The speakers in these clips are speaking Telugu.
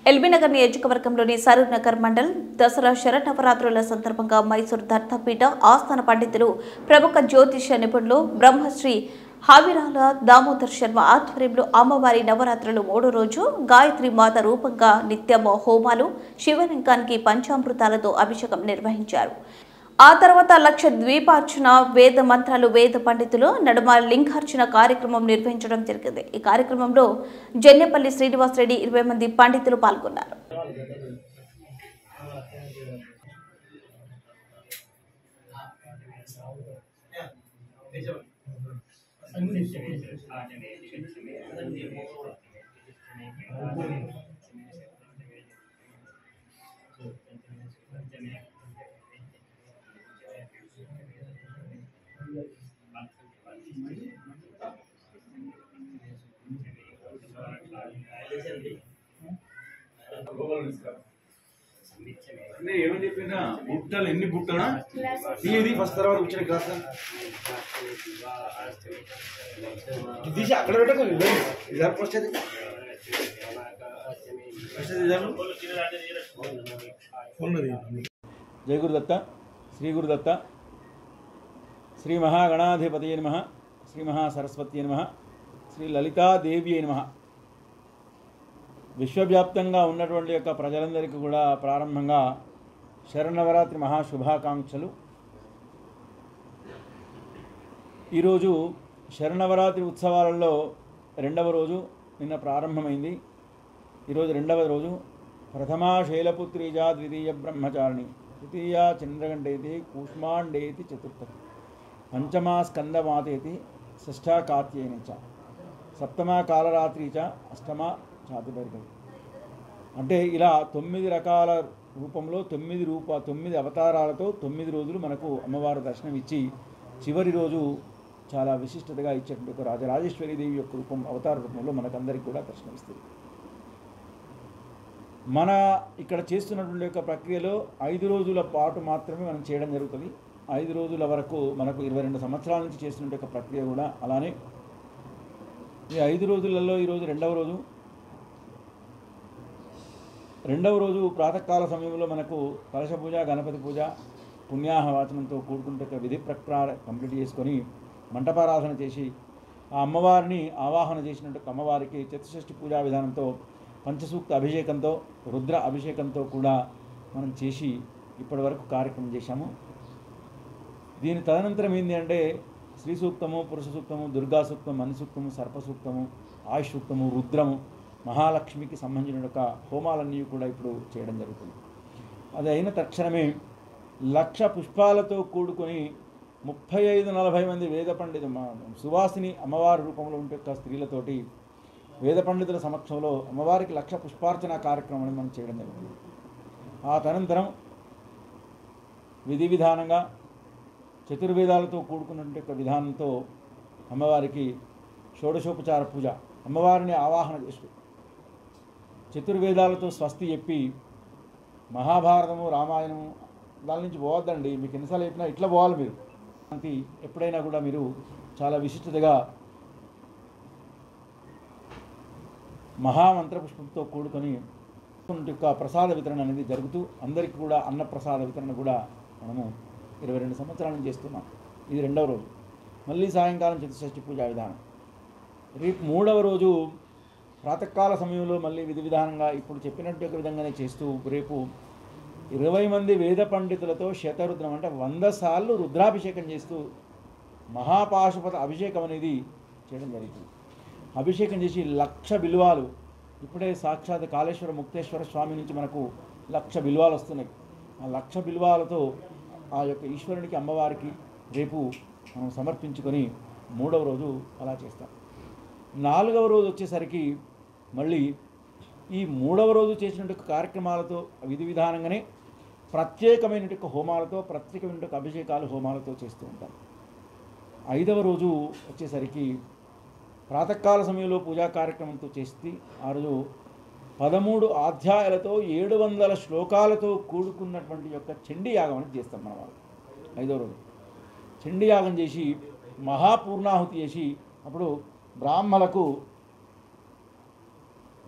ఎల్బీనగర్ నియోజకవర్గంలోని సరూర్ నగర్ మండల్ దసరా శరన్నవరాత్రుల సందర్భంగా మైసూర్ దత్తపీఠ ఆస్థాన పండితులు ప్రముఖ జ్యోతిష నిపుణులు బ్రహ్మశ్రీ హావిరాల దామోదర్ శర్మ ఆధ్వర్యంలో అమ్మవారి నవరాత్రులు మూడో రోజు గాయత్రి మాత రూపంగా నిత్యం హోమాలు శివలింగానికి పంచామృతాలతో అభిషేకం నిర్వహించారు ఆ తర్వాత లక్ష ద్వీపార్చన వేద మంత్రాలు వేద పండితులు నడుమ లింగార్చన కార్యక్రమం నిర్వహించడం జరిగింది ఈ కార్యక్రమంలో జన్యపల్లి శ్రీనివాసరెడ్డి ఇరవై మంది పండితులు పాల్గొన్నారు అంటే ఏమని చెప్పినా బుట్టలు ఎన్ని బుట్టనా ఇది ఫస్ట్ తర్వాత వచ్చిన కాస్త ఇది తీసి అక్కడ పెట్టకు ఇది ఫస్ట్ అది ఫస్ట్ అది ఇదాము. జయ గురుదత్త శ్రీ గురుదత్త శ్రీ మహాగణాధిపతయ నమ శ్రీ మహాసరస్వతి నమ శ్రీ లలితాదేవి నమ విశ్వవ్యాప్తంగా ఉన్నటువంటి యొక్క ప్రజలందరికీ కూడా ప్రారంభంగా శరణవరాత్రి మహాశుభాకాంక్షలు ఈరోజు శరణవరాత్రి ఉత్సవాలలో రెండవ రోజు నిన్న ప్రారంభమైంది ఈరోజు రెండవ రోజు ప్రథమా శైలపుత్రీజా ద్వితీయ బ్రహ్మచారిణి తృతీయ చంద్రగండేతి కూష్మాండేతి చతుర్థ పంచమా స్కందమాతేతి షష్ఠా కాత్యేన చ సప్తమా కాలరాత్రి చ అష్టమా చాతుర్వర్గం అంటే ఇలా తొమ్మిది రకాల రూపంలో తొమ్మిది రూప తొమ్మిది అవతారాలతో తొమ్మిది రోజులు మనకు అమ్మవారు దర్శనం ఇచ్చి చివరి రోజు చాలా విశిష్టతగా ఇచ్చేటువంటి ఒక రాజరాజేశ్వరి దేవి యొక్క రూపం అవతార రూపంలో మనకందరికీ కూడా దర్శనమిస్తుంది మన ఇక్కడ చేస్తున్నటువంటి యొక్క ప్రక్రియలో ఐదు రోజుల పాటు మాత్రమే మనం చేయడం జరుగుతుంది ఐదు రోజుల వరకు మనకు ఇరవై రెండు సంవత్సరాల నుంచి చేస్తున్న యొక్క ప్రక్రియ కూడా అలానే ఈ ఐదు రోజులలో ఈరోజు రెండవ రోజు రెండవ రోజు ప్రాతకాల సమయంలో మనకు కలశ పూజ గణపతి పూజ పుణ్యాహ వాచనంతో కూడుకుంటే ఒక విధి ప్రక్రియ కంప్లీట్ చేసుకొని మంటపారాధన చేసి ఆ అమ్మవారిని ఆవాహన చేసినట్టు అమ్మవారికి చతుషష్ఠి పూజా విధానంతో పంచసూక్త అభిషేకంతో రుద్ర అభిషేకంతో కూడా మనం చేసి ఇప్పటి వరకు కార్యక్రమం చేశాము దీని తదనంతరం ఏంటి అంటే స్త్రీ సూక్తము పురుష సూక్తము దుర్గా సూక్తం మని సూక్తము సర్ప సూక్తము ఆయుష్ సూక్తము రుద్రము మహాలక్ష్మికి సంబంధించిన ఒక హోమాలన్నీ కూడా ఇప్పుడు చేయడం జరుగుతుంది అది అయిన తక్షణమే లక్ష పుష్పాలతో కూడుకొని ముప్పై ఐదు నలభై మంది వేద పండితు మా- సువాసిని అమ్మవారి రూపంలో ఉంటే యొక్క స్త్రీలతోటి వేద పండితుల సమక్షంలో అమ్మవారికి లక్ష పుష్పార్చన కార్యక్రమాన్ని మనం చేయడం జరుగుతుంది ఆ తనంతరం విధి విధానంగా చతుర్వేదాలతో కూడుకున్నటువంటి యొక్క విధానంతో అమ్మవారికి షోడశోపచార పూజ అమ్మవారిని ఆవాహన చేస్తూ చతుర్వేదాలతో స్వస్తి చెప్పి మహాభారతము రామాయణము దాని నుంచి పోవద్దండి మీకు ఎన్నిసార్లు చెప్పినా ఇట్లా పోవాలి మీరు శాంతి ఎప్పుడైనా కూడా మీరు చాలా విశిష్టతగా మహామంత్ర పుష్పంతో కూడుకొని యొక్క ప్రసాద వితరణ అనేది జరుగుతూ అందరికీ కూడా అన్న ప్రసాద వితరణ కూడా మనము ఇరవై రెండు సంవత్సరాల నుంచి చేస్తున్నాం ఇది రెండవ రోజు మళ్ళీ సాయంకాలం చతుషష్ఠి పూజా విధానం రేపు మూడవ రోజు ప్రాతకాల సమయంలో మళ్ళీ విధి విధానంగా ఇప్పుడు చెప్పినట్టు యొక్క విధంగానే చేస్తూ రేపు ఇరవై మంది వేద పండితులతో శతరుద్రం అంటే వంద సార్లు రుద్రాభిషేకం చేస్తూ మహాపాశుపత అభిషేకం అనేది చేయడం జరుగుతుంది అభిషేకం చేసి లక్ష బిల్వాలు ఇప్పుడే సాక్షాత్ కాళేశ్వర ముక్తేశ్వర స్వామి నుంచి మనకు లక్ష బిల్వాలు వస్తున్నాయి ఆ లక్ష బిల్వాలతో ఆ యొక్క ఈశ్వరునికి అమ్మవారికి రేపు మనం సమర్పించుకొని మూడవ రోజు అలా చేస్తాం నాలుగవ రోజు వచ్చేసరికి మళ్ళీ ఈ మూడవ రోజు చేసినట్టు కార్యక్రమాలతో విధి విధానంగానే ప్రత్యేకమైనటువంటి హోమాలతో ప్రత్యేకమైనటువంటి అభిషేకాలు హోమాలతో చేస్తూ ఉంటాం ఐదవ రోజు వచ్చేసరికి ప్రాతకాల సమయంలో పూజా కార్యక్రమంతో చేసి ఆ రోజు పదమూడు అధ్యాయాలతో ఏడు వందల శ్లోకాలతో కూడుకున్నటువంటి యొక్క చండీ యాగం అనేది చేస్తాం మన వాళ్ళు ఐదో రోజు చండీ యాగం చేసి మహాపూర్ణాహుతి చేసి అప్పుడు బ్రాహ్మలకు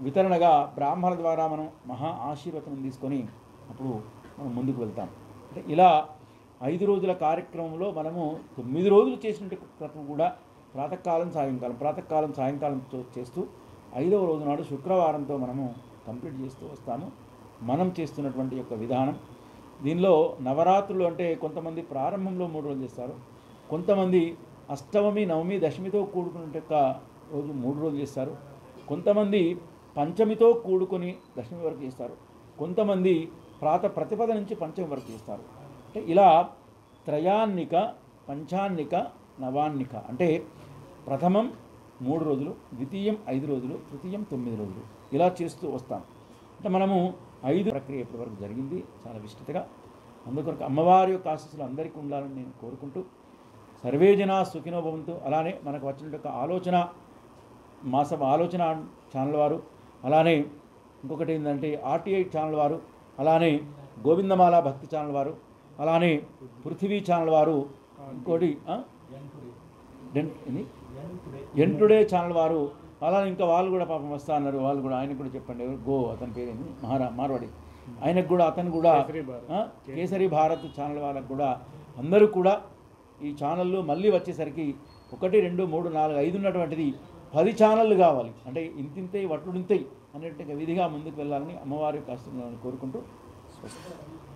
వితరణగా బ్రాహ్మణుల ద్వారా మనం మహా ఆశీర్వచనం తీసుకొని అప్పుడు మనం ముందుకు వెళ్తాం అంటే ఇలా ఐదు రోజుల కార్యక్రమంలో మనము తొమ్మిది రోజులు చేసిన క్రతం కూడా ప్రాతకాలం సాయంకాలం ప్రాతకాలం సాయంకాలం చో- చేస్తూ ఐదవ రోజు నాడు శుక్రవారంతో మనము కంప్లీట్ చేస్తూ వస్తాము మనం చేస్తున్నటువంటి యొక్క విధానం దీనిలో నవరాత్రులు అంటే కొంతమంది ప్రారంభంలో మూడు రోజులు చేస్తారు కొంతమంది అష్టమి నవమి దశమితో కూడుకున్న యొక్క రోజు మూడు రోజులు చేస్తారు కొంతమంది పంచమితో కూడుకొని దశమి వరకు చేస్తారు కొంతమంది ప్రాత ప్రతిపద నుంచి పంచమి వరకు చేస్తారు అంటే ఇలా త్రయాన్నిక పంచాన్నిక నవాన్నిక అంటే ప్రథమం మూడు రోజులు ద్వితీయం ఐదు రోజులు తృతీయం తొమ్మిది రోజులు ఇలా చేస్తూ వస్తాం అంటే మనము ఐదు ప్రక్రియ ఇప్పటివరకు జరిగింది చాలా విస్తృతగా అందుకొరకు అమ్మవారి యొక్క ఆశీస్సులు అందరికీ ఉండాలని నేను కోరుకుంటూ సర్వే జనా సుఖినో భవంతు అలానే మనకు వచ్చిన యొక్క ఆలోచన మాస ఆలోచన ఛానల్ వారు అలానే ఇంకొకటి ఏంటంటే ఆర్టీఐ ఛానల్ వారు అలానే గోవిందమాల భక్తి ఛానల్ వారు అలానే పృథివీ ఛానల్ వారు ఇంకోటి ఆ? డెన్- ఏంది? ఎన్ టుడే ఛానల్ వారు అలానే ఇంకా వాళ్ళు కూడా పాపం వస్తా అన్నారు వాళ్ళు కూడా ఆయనకు కూడా చెప్పండి ఎవరు? గో అతని పేరేంది మహారా మార్వాడి ఆయనకు కూడా అతను కూడా ఆ? కేసరి భారత్ ఛానల్ వాళ్ళకు కూడా అందరూ కూడా ఈ ఛానళ్ళు మళ్ళీ వచ్చేసరికి ఒకటి రెండు మూడు నాలుగు ఐదు ఉన్నటువంటిది పది ఛానళ్ళు కావాలి అంటే ఇంతింతై వట్లుడింతై అనేట్టుగా విధిగా ముందుకు వెళ్ళాలని అమ్మవారి యొక్క ఆశీర్వాదాలను కోరుకుంటూ స్వస్తి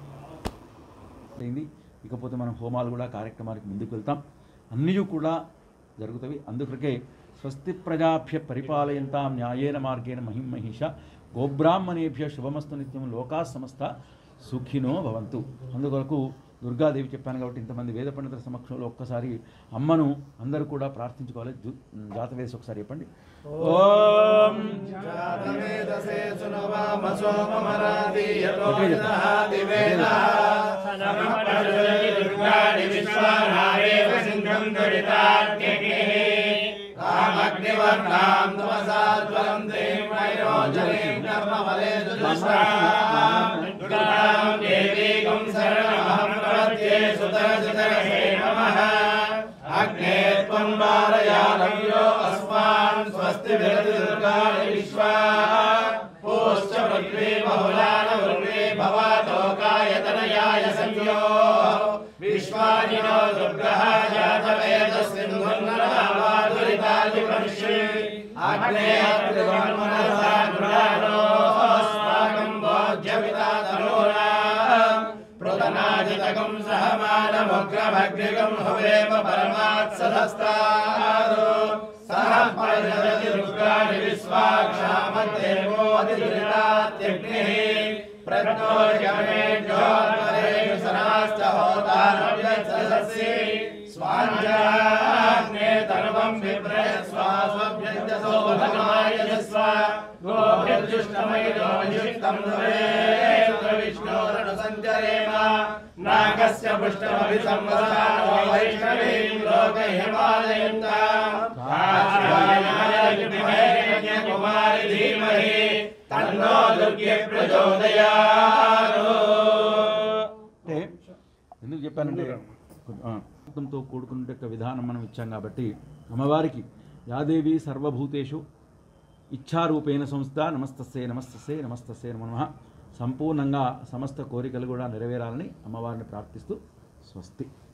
అయింది ఇకపోతే మనం హోమాలు కూడా కార్యక్రమానికి ముందుకు వెళ్తాం అన్నీ కూడా జరుగుతాయి అందుకొరకే స్వస్తి ప్రజాభ్య పరిపాలయంతాం న్యాయేన మార్గేణ మహిం మహిష గోబ్రాహ్మణేభ్య శుభమస్తు నిత్యం లోకా సమస్త సుఖినో భవంతు అందుకొరకు దుర్గాదేవి చెప్పాను కాబట్టి ఇంతమంది వేద పండితుల సమక్షంలో ఒక్కసారి అమ్మను అందరూ కూడా ప్రార్థించుకోవాలి జు- జాతవేసి ఒకసారి చెప్పండి ఓం జాతవేదసే సునవామసో మమరాది యతో గట్టిగా చెప్పండి. యదః దివేదః సమపరజలి దుర్గాణి విశ్వానారేవ సింధం దురితాత్యకిః కామగ్నివర్ణాం తమసాజ్వలం దేం వైరోజనీం కర్మఫలే దుష్టా దుర్గాం దేవీకం శరణమహం ప్రపద్యే సుతరసుతరహే నమః అగ్నే త్వం వారయానవ్యో అస్మాన్ స్వస్తి విరతి దుర్గాణి విశ్వా పోశ్చ పృథ్వీ బహుళాన ఉర్వే భవాతోకాయతనయాయ సంయో విశ్వాజినో దుర్గః జాతవేద సింధున్నరామాదురితాది మనుష్యే అగ్నే అత్రివర్మనసా గృహాణో అస్మాకం భోజ్యపితా తనూనాం పృతనాజితకం సహమానముగ్రమగ్నిగం హవేమ పరమాత్సదస్తాదు సహ పరిణతి రుగ్రాణి విశ్వాక్షామదేవోదిరితాత్యగ్నిః ప్రజ్ఞోజమేజ్యోత్పరేషు సనాశ్చ హోతారవ్యత్సదస్సి స్వాంజాగ్నే తనువం విప్రయస్వాస్వభ్యజసో భగమాయజస్వ గోభిర్జుష్టమైదో యుక్తం భవేత్ర విష్ణోరను సంచరేమ నాగస్య పుష్టమభి సంవసానో వైష్ణవీం లోక హిమాలయంతాం కుమారి ధీమహి తన్నో దుర్గే ప్రచోదయాత్ అంటే ఎందుకు చెప్పానంటే ఆ, భక్తంతో కూడుకున్న యొక్క విధానం మనం ఇచ్చాం కాబట్టి అమ్మవారికి యాదేవి సర్వభూతేషు ఇచ్ఛారూపేణ సంస్థ నమస్తస్సే నమస్తస్సే నమస్తస్సే నమ సంపూర్ణంగా సమస్త కోరికలు కూడా నెరవేరాలని అమ్మవారిని ప్రార్థిస్తూ స్వస్తి